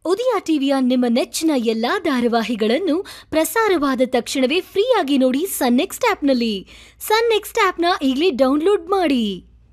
ಉದಯ ಟಿವಿಯ ನಿಮ್ಮ ನೆಚ್ಚಿನ ಎಲ್ಲಾ ಧಾರಾವಾಹಿಗಳನ್ನು ಪ್ರಸಾರವಾದ ತಕ್ಷಣವೇ ಫ್ರೀಯಾಗಿ ನೋಡಿ ಸನ್ ನೆಕ್ಸ್ಟ್ ಆಪ್ನಲ್ಲಿ ಸನ್ ನೆಕ್ಸ್ಟ್ ಆಪ್ನ ಈಗಲೇ ಡೌನ್ಲೋಡ್ ಮಾಡಿ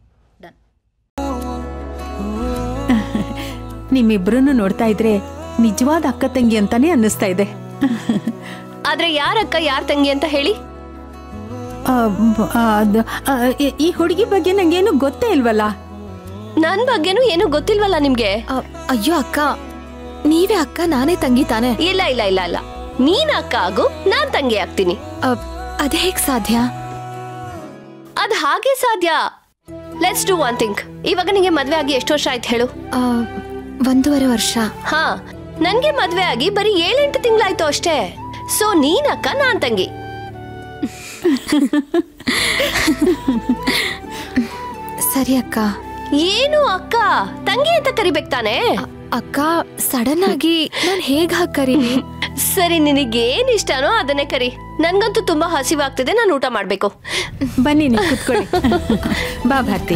ನಿಮ್ಮಿಬ್ರನ್ನು ನೋಡ್ತಾ ಇದ್ರೆ ನಿಜವಾದ ಅಕ್ಕ ತಂಗಿ ಅಂತಾನೆ ಅನ್ನಿಸ್ತಾ ಇದೆ ಆದ್ರೆ ಯಾರಕ್ಕ ಯಾರ್ ತಂಗಿ ಅಂತ ಹೇಳಿ ಆ, ಬ- ಆ, ಅದು, ಆ, ಈ- ಈ ಹುಡುಗಿ ಬಗ್ಗೆ ನಂಗೇನು ಗೊತ್ತೇ ಇಲ್ವಲ್ಲ ನನ್ ಬಗ್ಗೆನೂ ಏನು ಗೊತ್ತಿಲ್ವಲ್ಲ ನಿಮ್ಗೆ ಅ- ಅಯ್ಯೋ ಅಕ್ಕ ನೀವೇ ಅಕ್ಕ ನಾನೇ ತಂಗಿ ತಾನೆ ಇಲ್ಲ ಇಲ್ಲ ಇಲ್ಲ ಇಲ್ಲ ನೀನ್ ಅಕ್ಕ ಆಗು ನಾನ್ ತಂಗಿ ಆಗ್ತೀನಿ ಅದ್ ಹೇಗ್ ಸಾಧ್ಯ ಅದ್ ಹಾಗೆ ಸಾಧ್ಯ ಲೆಟ್ಸ್ ಡೂ ಒನ್ ಥಿಂಕ್ ಇವಾಗ ನಿಂಗೆ ಮದ್ವೆ ಆಗಿ ಎಷ್ಟು ವರ್ಷ ಆಯ್ತು ಹೇಳು ಆ, ಒಂದೂವರೆ ವರ್ಷ ಹಾ ನನ್ಗೆ ಮದ್ವೆ ಆಗಿ ಬರೀ ಏಳೆಂಟು ತಿಂಗಳಾಯ್ತು ಅಷ್ಟೇ ಸೊ ನೀನ್ ಅಕ್ಕ ನಾನ್ ತಂಗಿ ಸರಿ ಅಕ್ಕ ಏನು ಅಕ್ಕ ತಂಗಿ ಅಂತ ಕರಿಬೇಕು ತಾನೇ ಅ- ಅಕ್ಕ ಸಡನ್ ಆಗಿ ನಾನ್ ಹೇಗ್ ಹಾಕ್ ಕರೀಲಿ ಸರಿ ನಿನಗೇನ್ ಇಷ್ಟನೋ ಅದನ್ನೇ ಕರಿ ನನ್ಗಂತೂ ತುಂಬಾ ಹಸಿವಾಗ್ತಿದೆ ನಾನು ಊಟ ಮಾಡ್ಬೇಕು ಬನ್ನಿ ನೀವು ಕುತ್ಕೊಳ್ಳಿ ಬಾ ಭಾರತಿ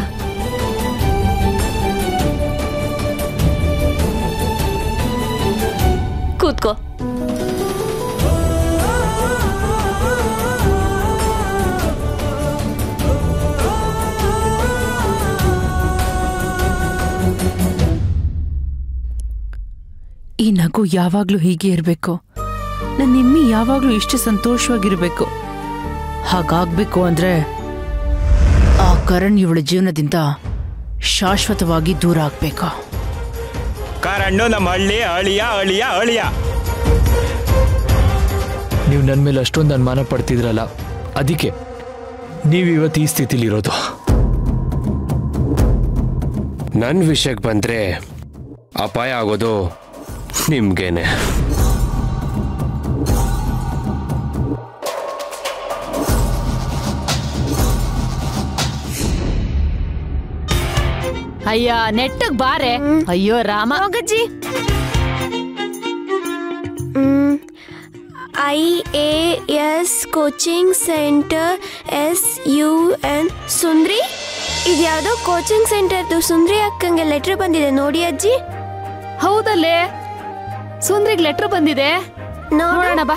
ಕೂತ್ಕೋ ಈ ನಗು ಯಾವಾಗ್ಲೂ ಹೀಗೆ ಇರಬೇಕು ನನ್ನ ನಿಮ್ಮಿ ಯಾವಾಗ್ಲೂ ಇಷ್ಟು ಸಂತೋಷವಾಗಿರ್ಬೇಕು ಹಾಗಾಗ್ಬೇಕು ಅಂದ್ರೆ ಆ ಕರಣ್ ಇವಳ ಜೀವನದಿಂದ ಶಾಶ್ವತವಾಗಿ ದೂರ ಆಗ್ಬೇಕು ಕಾರಣ್ಣು ನಮ್ಮ ಹಳ್ಳಿ ಅಳಿಯ ಅಳಿಯ ಅಳಿಯ ನೀವು ನನ್ನ ಮೇಲೆ ಅಷ್ಟೊಂದು ಅನುಮಾನ ಪಡ್ತಿದ್ರಲ್ಲ ಅದಕ್ಕೆ ನೀವು ಇವತ್ತು ಈ ಸ್ಥಿತಿಲಿರೋದು ನನ್ನ ವಿಷಯಕ್ಕೆ ಬಂದ್ರೆ ಅಪಾಯ ಆಗೋದು ನಿಮ್ಗೇನೆ ಅಯ್ಯ ನೆಟ್ಟಗ್ ಬಾರೆ ಅಯ್ಯೋ ರಾಮ ಹೋಗಜ್ಜಿ I A S coaching centre S U N Sundri ಇದ್ಯಾವುದೋ ಕೋಚಿಂಗ್ ಸೆಂಟರ್ದು ಸುಂದ್ರಿ ಅಕ್ಕಂಗೆ ಲೆಟರ್ ಬಂದಿದೆ ನೋಡಿ ಅಜ್ಜಿ ಹೌದಲ್ಲೇ ಸುಂದ್ರಿಗ್ ಲೆಟರ್ ಬಂದಿದೆ ನೋಡೋಣ ಬಾ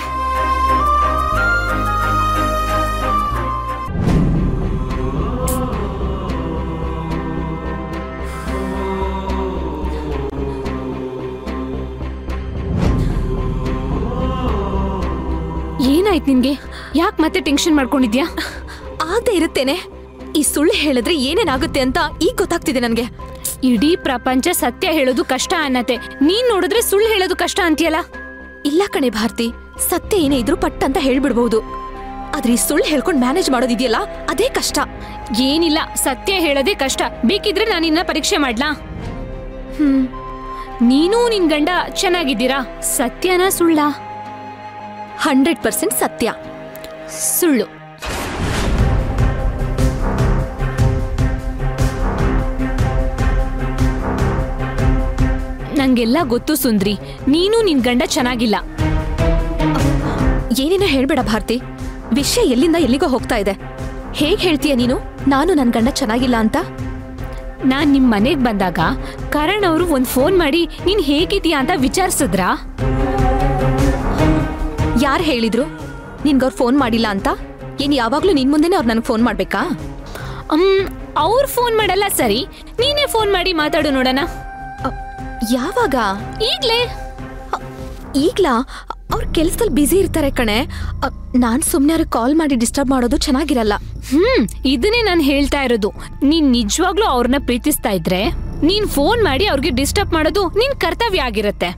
ಏನಾಯ್ತು ನಿನ್ಗೆ ಯಾಕೆ ಮತ್ತೆ ಟೆನ್ಷನ್ ಮಾಡ್ಕೊಂಡಿದ್ಯಾ ಆಗದೆ ಇರುತ್ತೇನೆ ಈ ಸುಳ್ಳು ಹೇಳಿದ್ರೆ ಏನೇನಾಗುತ್ತೆ ಅಂತ ಈಗ ಗೊತ್ತಾಗ್ತಿದೆ ನನ್ಗೆ ಇಡೀ ಪ್ರಪಂಚ ಸತ್ಯ ಹೇಳೋದು ಕಷ್ಟ ಅನ್ನತ್ತೆ ನೀನ್ ನೋಡಿದ್ರೆ ಸುಳ್ಳು ಹೇಳೋದು ಕಷ್ಟ ಅಂತೀಯಲ್ಲ ಇಲ್ಲ ಕಣೆ ಭಾರತಿ ಸತ್ಯ ಏನೇ ಇದ್ರೂ ಪಟ್ ಅಂತ ಹೇಳ್ಬಿಡ್ಬಹುದು ಆದ್ರೆ ಈ ಸುಳ್ಳು ಹೇಳ್ಕೊಂಡು ಮ್ಯಾನೇಜ್ ಮಾಡೋದಿದೆಯಲ್ಲ ಅದೇ ಕಷ್ಟ ಏನಿಲ್ಲ ಸತ್ಯ ಹೇಳೋದೇ ಕಷ್ಟ ಬೇಕಿದ್ರೆ ನಾನಿನ್ನ ಪರೀಕ್ಷೆ ಮಾಡ್ಲಾ ಹ್ಮ್ ನೀನು ನಿನ್ ಗಂಡ ಚೆನ್ನಾಗಿದ್ದೀರಾ ಸತ್ಯನ ಸುಳ್ಳ ಹಂಡ್ರೆಡ್ ಪರ್ಸೆಂಟ್ ಸತ್ಯ ಸುಳ್ಳು ನಂಗೆಲ್ಲ ಗೊತ್ತು ಸುಂದ್ರಿ ನೀನು ನಿನ್ ಗಂಡ ಚೆನ್ನಾಗಿಲ್ಲ ಏನೇನೋ ಹೇಳ್ಬೇಡ ಭಾರತಿ ವಿಷಯ ಎಲ್ಲಿಂದ ಎಲ್ಲಿಗೋ ಹೋಗ್ತಾ ಇದೆ ಹೇಗ್ ಹೇಳ್ತೀಯ ನೀನು ನಾನು ನನ್ ಗಂಡ ಚೆನ್ನಾಗಿಲ್ಲ ಅಂತ ನಾನ್ ನಿಮ್ ಮನೆಗ್ ಬಂದಾಗ ಕರಣ್ ಅವರು ಒಂದ್ ಫೋನ್ ಮಾಡಿ ನೀನ್ ಹೇಗಿದ್ಯಾ ಅಂತ ವಿಚಾರಿಸಿದ್ರಾ ಯಾರು ಹೇಳಿದ್ರು ನಿನ್ಗವ್ರು ಫೋನ್ ಮಾಡಿಲ್ಲ ಅಂತ ಏನ್ ಯಾವಾಗ್ಲೂ ನಿನ್ ಮುಂದೆನೆ ಅವ್ರು ನನಗೆ ಫೋನ್ ಮಾಡ್ಬೇಕಾ ಅಮ್ ಅವ್ರು ಫೋನ್ ಮಾಡಲ್ಲ ಸರಿ ನೀನೇ ಫೋನ್ ಮಾಡಿ ಮಾತಾಡು ನೋಡೋಣ ಅ, ಯಾವಾಗ ಈಗ್ಲೇ ಅ, ಈಗ್ಲಾ ಅವ್ರ ಕೆಲ್ಸದಲ್ಲಿ ಬ್ಯುಸಿ ಇರ್ತಾರೆ ಕಣೆ ಅ, ನಾನ್ ಸುಮ್ನೆ ಅವ್ರಿಗೆ ಕಾಲ್ ಮಾಡಿ ಡಿಸ್ಟರ್ಬ್ ಮಾಡೋದು ಚೆನ್ನಾಗಿರಲ್ಲ ಹ್ಮ್ ಇದನ್ನೇ ನಾನು ಹೇಳ್ತಾ ಇರೋದು ನೀನ್ ನಿಜವಾಗ್ಲೂ ಅವ್ರನ್ನ ಪ್ರೀತಿಸ್ತಾ ಇದ್ರೆ ನೀನ್ ಫೋನ್ ಮಾಡಿ ಅವ್ರಿಗೆ ಡಿಸ್ಟರ್ಬ್ ಮಾಡೋದು ನಿನ್ ಕರ್ತವ್ಯ ಆಗಿರತ್ತೆ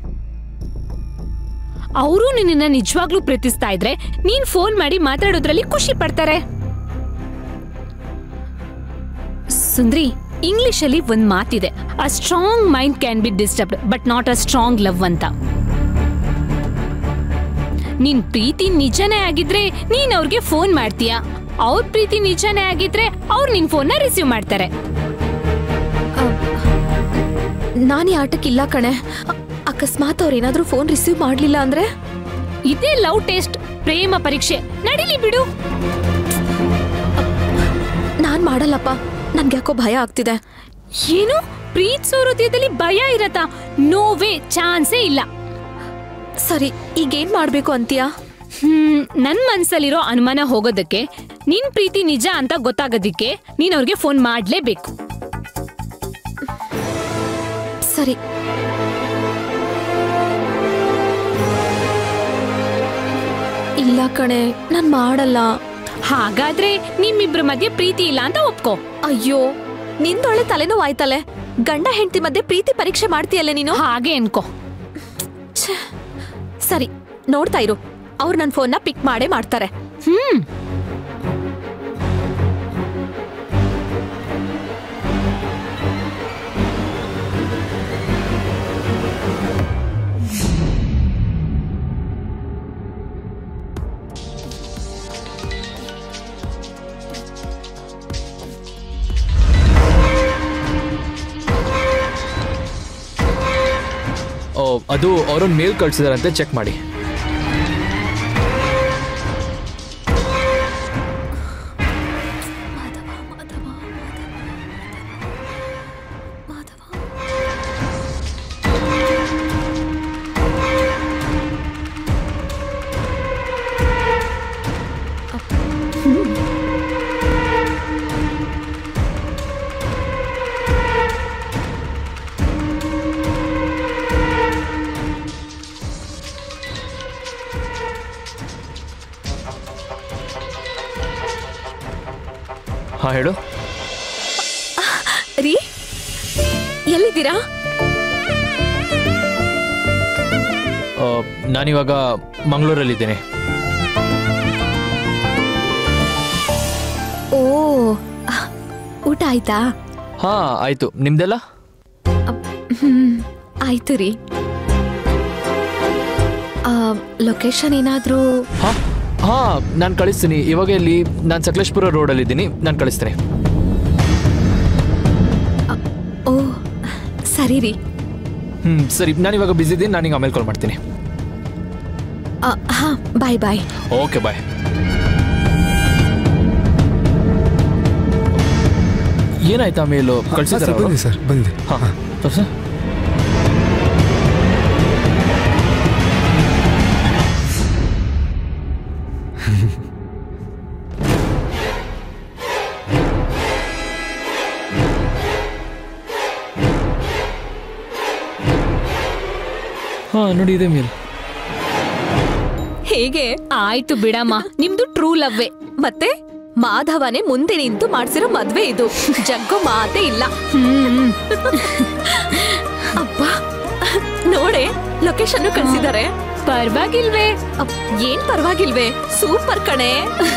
ಅವರು ನಿನ್ನ ನಿಜವಾಗ್ಲೂ ಪ್ರೀತಿಸ್ತಾ ಇದ್ರೆ ನೀನ್ ಫೋನ್ ಮಾಡಿ ಮಾತಾಡೋದ್ರಲ್ಲಿ ಖುಷಿ ಪಡ್ತಾರೆ ಸುಂದ್ರಿ ಇಂಗ್ಲಿಷ್ ಅಲ್ಲಿ ಒಂದ್ ಮಾತಿದೆ a strong mind can be disturbed but not a strong love ಅಂತ ನಿನ್ ಪ್ರೀತಿ ನಿಜನೇ ಆಗಿದ್ರೆ ನೀನ್ ಅವ್ರಿಗೆ ಫೋನ್ ಮಾಡ್ತೀಯ ಅವ್ರ ಪ್ರೀತಿ ನಿಜನೇ ಆಗಿದ್ರೆ ಅವ್ರು ನಿನ್ ಫೋನ್ನ ರಿಸೀವ್ ಮಾಡ್ತಾರೆ ನಾನ್ ಈ ಆಟಕ್ಕಿಲ್ಲ ಕಣೆ ಅ, ಅಕಸ್ಮಾತ್ ಅವ್ರ ಏನಾದ್ರೂ ಫೋನ್ ರಿಸೀವ್ ಮಾಡ್ಲಿಲ್ಲ ಅಂದ್ರೆ ಇದೇ ಲವ್ ಟೆಸ್ಟ್ ಪ್ರೇಮ ಪರೀಕ್ಷೆ ನಡಿಲಿ ಬಿಡು ನಾನ್ ಮಾಡಲ್ಲಪ್ಪ ನನ್ಗೆ ಯಾಕೋ ಭಯ ಆಗ್ತಿದೆ ಏನು ಪ್ರೀತ್ಸೋ ಹೃದಯದಲ್ಲಿ ಭಯ ಇರತ್ತಾ ನೋವೇ ಚಾನ್ಸೇ ಇಲ್ಲ ಸರಿ ಈಗೇನ್ ಮಾಡ್ಬೇಕು ಅಂತೀಯಾ ಹ್ಮ್ ನನ್ ಮನ್ಸಲ್ಲಿರೋ ಅನುಮಾನ ಹೋಗೋದಕ್ಕೆ ನಿನ್ ಪ್ರೀತಿ ನಿಜ ಅಂತ ಗೊತ್ತಾಗೋದಿಕ್ಕೆ ನೀನ್ ಅವ್ರಿಗೆ ಫೋನ್ ಮಾಡ್ಲೇಬೇಕು ಸರಿ ಇಲ್ಲ ಕಣೆ ನಾನ್ ಮಾಡಲ್ಲ ಹಾಗಾದ್ರೆ ನಿಮ್ಮಿಬ್ರ ಮಧ್ಯೆ ಪ್ರೀತಿ ಇಲ್ಲ ಅಂತ ಒಪ್ಕೋ ಅಯ್ಯೋ ನಿಂದೊಳ್ಳೆ ತಲೆನೋವು ಆಯ್ತಲೆ ಗಂಡ ಹೆಂಡತಿ ಮಧ್ಯೆ ಪ್ರೀತಿ ಪರೀಕ್ಷೆ ಮಾಡ್ತೀಯಲ್ಲ ನೀನು ಹಾಗೆ ಅನ್ಕೋ ಛೆ, ಸರಿ ನೋಡ್ತಾ ಇರು ಅವ್ರು ನನ್ನ ಫೋನ್ನ ಪಿಕ್ ಮಾಡೇ ಮಾಡ್ತಾರೆ ಹ್ಮ್ ಓ ಅದು ಅವ್ರೊಂದು ಮೇಲ್ ಕಳ್ಸಿದಾರಂತೆ ಚೆಕ್ ಮಾಡಿ ಹಾ ಹೇಳು ರೀ ಎಲ್ಲಿದ್ದೀರಾ ಆ, ನಾನಿವಾಗ ಮಂಗಳೂರಲ್ಲಿದ್ದೇನೆ ಓ ಅಹ್, ಊಟ ಆಯ್ತಾ ಹಾ ಆಯ್ತು ನಿಮ್ದೆಲ್ಲ ಹ್ಮ್ ಆಯ್ತು ರೀ ಲೊಕೇಶನ್ ಏನಾದ್ರೂ ಹಾ ಹಾ ನಾನು ಕಳಿಸ್ತೀನಿ ಇವಾಗ ಇಲ್ಲಿ ನಾನು ಸಕಲೇಶ್ಪುರ ರೋಡಲ್ಲಿದ್ದೀನಿ ನಾನು ಕಳಿಸ್ತೇನೆ ಓ ಸರಿ ರೀ ಹ್ಞೂ ಸರಿ ನಾನಿವಾಗ ಬಿಸಿ ಇದ್ದೀನಿ ನಾನೀಗ ಆಮೇಲೆ ಕಾಲ್ ಮಾಡ್ತೀನಿ ಅ, ಹಾ ಬಾಯ್ ಬಾಯ್ ಓಕೆ ಬಾಯ್ ಏನಾಯ್ತಾ ಮೇಲು ಕಳ್ಸಿದಾರ ಬಂದೆ ಸರ್ ಬಂದೆ ಹಾಂ ತೋರ್ಸ ಹಾ ನೋಡಿ ಇದೆ ಮೇಲ್ ಹೇಗೆ ಆಯ್ತು ಬಿಡಮ್ಮ ನಿಮ್ದು ಟ್ರೂ ಲವ್ವೇ ಮತ್ತೆ ಮಾಧವನೇ ಮುಂದೆ ನಿಂತು ಮಾಡ್ಸಿರೋ ಮದ್ವೆ ಇದು ಜಗ್ಗು ಮಾತೇ ಇಲ್ಲ ಹ್ಮ್ ಅಬ್ಬಾ ನೋಡೆ ಲೊಕೇಶನ್ ಕಳ್ಸಿದ್ದಾರೆ ಪರವಾಗಿಲ್ವೇ ಅಪ್, ಏನ್ ಪರವಾಗಿಲ್ವೇ ಸೂಪರ್ ಕಣೆ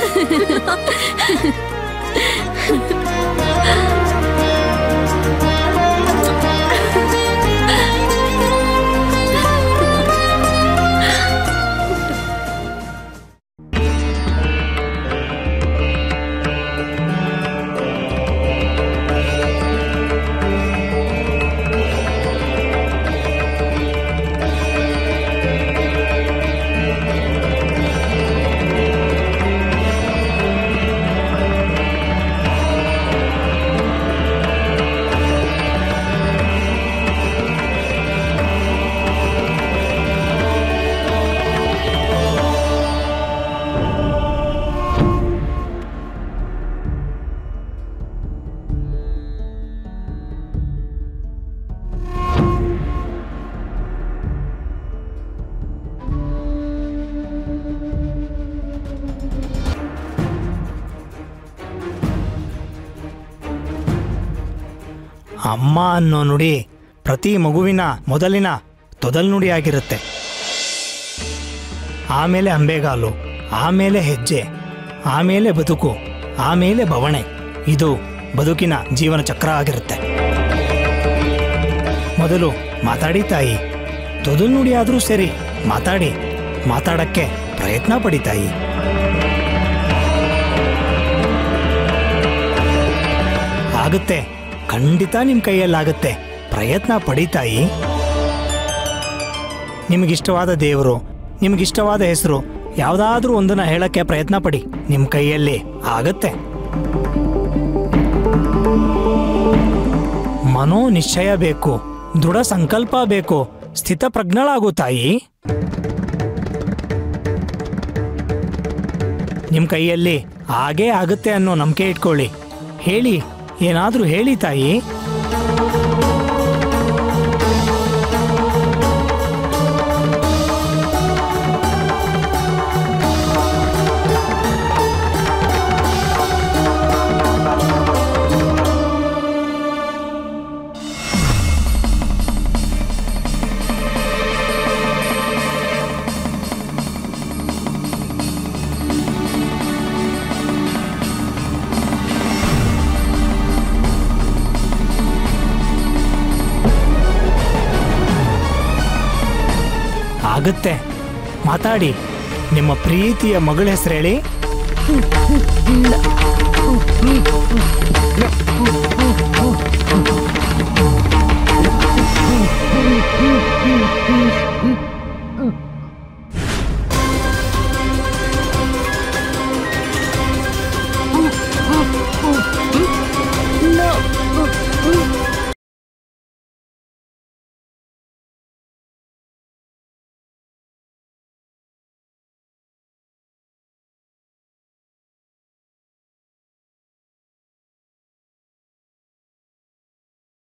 ಅಮ್ಮ ಅನ್ನೋ ನುಡಿ ಪ್ರತಿ ಮಗುವಿನ ಮೊದಲಿನ ತೊದಲ್ನುಡಿಯಾಗಿರುತ್ತೆ ಆಮೇಲೆ ಅಂಬೆಗಾಲು ಆಮೇಲೆ ಹೆಜ್ಜೆ ಆಮೇಲೆ ಬದುಕು ಆಮೇಲೆ ಬವಣೆ ಇದು ಬದುಕಿನ ಜೀವನ ಚಕ್ರ ಆಗಿರುತ್ತೆ ಮೊದಲು ಮಾತಾಡಿ ತಾಯಿ ತೊದಲ್ನುಡಿ ಆದರೂ ಸರಿ ಮಾತಾಡಿ ಮಾತಾಡಕ್ಕೆ ಪ್ರಯತ್ನ ಪಡಿ ತಾಯಿ ಆಗುತ್ತೆ ಖಂಡಿತ ನಿಮ್ಮ ಕೈಯಲ್ಲಾಗುತ್ತೆ ಪ್ರಯತ್ನ ಪಡಿ ತಾಯಿ ನಿಮಗಿಷ್ಟವಾದ ದೇವರು ನಿಮಗಿಷ್ಟವಾದ ಹೆಸರು ಯಾವುದಾದ್ರೂ ಒಂದನ್ನ ಹೇಳಕ್ಕೆ ಪ್ರಯತ್ನ ಪಡಿ ನಿಮ್ಮ ಮನೋ ನಿಶ್ಚಯ ಬೇಕು ದೃಢ ಸಂಕಲ್ಪ ಬೇಕು ಸ್ಥಿತಪ್ರಜ್ಞಳಾಗು ತಾಯಿ ನಿಮ್ಮ ಕೈಯಲ್ಲಿ ಹಾಗೇ ಆಗುತ್ತೆ ಅನ್ನೋ ನಂಬಿಕೆ ಇಟ್ಕೊಳ್ಳಿ ಹೇಳಿ ಏನಾದರೂ ಹೇಳಿ ತಾಯಿ ಆಗುತ್ತೆ ಮಾತಾಡಿ ನಿಮ್ಮ ಪ್ರೀತಿಯ ಮಗಳ ಹೆಸರು ಹೇಳಿ